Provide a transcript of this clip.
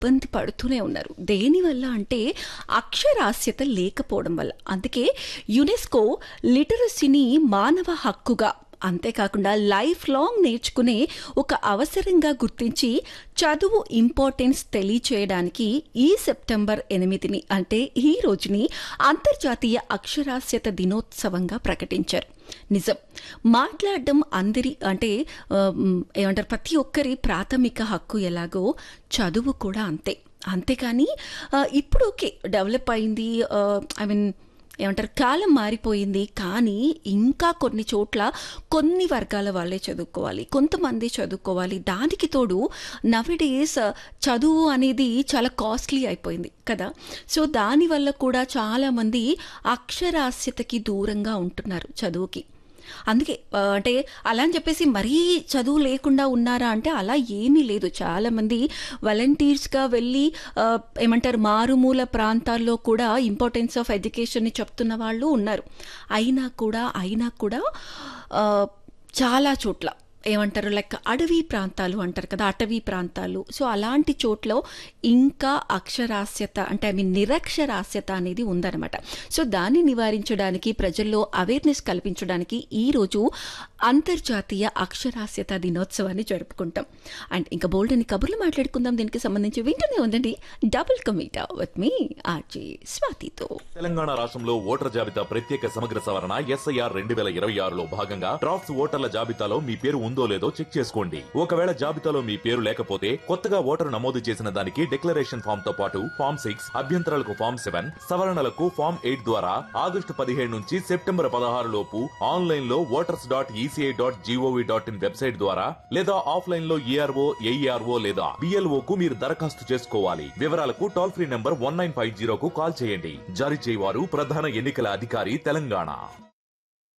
ఇబ్బంది పడుతూనే ఉన్నారు దేనివల్ల అంటే అక్షరాస్యత లేకపోవడం వల్ల అందుకే యునెస్కో లిటరసీని మానవ హక్కుగా అంతేకాకుండా లైఫ్ లాంగ్ నేర్చుకునే ఒక అవసరంగా గుర్తించి చదువు ఇంపార్టెన్స్ తెలియచేయడానికి ఈ సెప్టెంబర్ ఎనిమిదిని అంటే ఈ రోజుని అంతర్జాతీయ అక్షరాస్యత దినోత్సవంగా ప్రకటించారు నిజం మాట్లాడడం అందరి అంటే ఆ, మ్, ఏమంటారు ప్రతి ఒక్కరి ప్రాథమిక హక్కు ఎలాగో చదువు కూడా అంతే అంతేకాని ఆ, ఇప్పుడు ఓకే డెవలప్ అయింది ఐ మీన్ ఏమంటారు కాలం మారిపోయింది కానీ ఇంకా కొన్ని చోట్ల కొన్ని వర్గాల వాళ్ళే చదువుకోవాలి కొంతమంది చదువుకోవాలి దానికి తోడు నవడేస్ చదువు అనేది చాలా కాస్ట్లీ అయిపోయింది కదా సో దానివల్ల కూడా చాలామంది అక్షరాస్యతకి దూరంగా ఉంటున్నారు చదువుకి అందుకే ఆ, అంటే అలా అని చెప్పేసి మరీ చదువు లేకుండా ఉన్నారా అంటే అలా ఏమీ లేదు చాలామంది వాలంటీర్స్గా వెళ్ళి ఆ, ఏమంటారు మారుమూల ప్రాంతాల్లో కూడా ఇంపార్టెన్స్ ఆఫ్ ఎడ్యుకేషన్ని చెప్తున్న వాళ్ళు ఉన్నారు అయినా కూడా అయినా కూడా ఆ, చాలా చోట్ల ఏమంటారు లైక్ అడవి ప్రాంతాలు అంటారు కదా అటవీ ప్రాంతాలు సో అలాంటి చోట్ల ఇంకా అక్షరాస్యత అంటే ఐ మీన్ నిరక్షరాస్యత అనేది ఉందన్నమాట సో దాన్ని నివారించడానికి ప్రజల్లో అవేర్నెస్ కల్పించడానికి ఈరోజు అంతర్జాతీయ అక్షరాస్యత దినోత్సవాన్ని జరుపుకుంటాం అండ్ ఇంకా బోల్డ్ అని కబుర్లు మాట్లాడుకుందాం దీనికి సంబంధించి వింటూనే ఉందండి డబుల్ కమీటా విత్ మీ ఆర్జే స్వాతితో తెలంగాణ రాష్ట్రంలో ఓటర్ జాబితా ప్రత్యేక సమగ్ర సవరణ ఎస్ఐఆర్ రెండు వేల ఇరవై ఆరులో భాగంగా డ్రాఫ్ట్స్ ఓటర్ల జాబితాలో మీ పేరు ఉందో లేదో చెక్ చేసుకోండి ఒకవేళ జాబితాలో మీ పేరు లేకపోతే కొత్తగా ఓటరు నమోదు చేసిన దానికి డిక్లరేషన్ ఫామ్ తో పాటు ఫామ్ సిక్స్ అభ్యంతరాలకు ఫామ్ సెవెన్ సవరణలకు ఫామ్ ఎయిట్ ద్వారా ఆగస్టు పదిహేడు నుంచి సెప్టెంబర్ పదహారు లోపు ఆన్లైన్ లో voters dot ECI dot GOV dot in website ద్వారా లేదా ఆఫ్లైన్ లో ఏఆర్ఓ ఏఈఆర్ఓ లేదా బిఎల్ఓ కు మీరు దరఖాస్తు చేసుకోవాలి వివరాలకు toll free number one nine five జీరోకు కాల్ చేయండి జారీ చేయవారు ప్రధాన ఎన్నికల అధికారి తెలంగాణ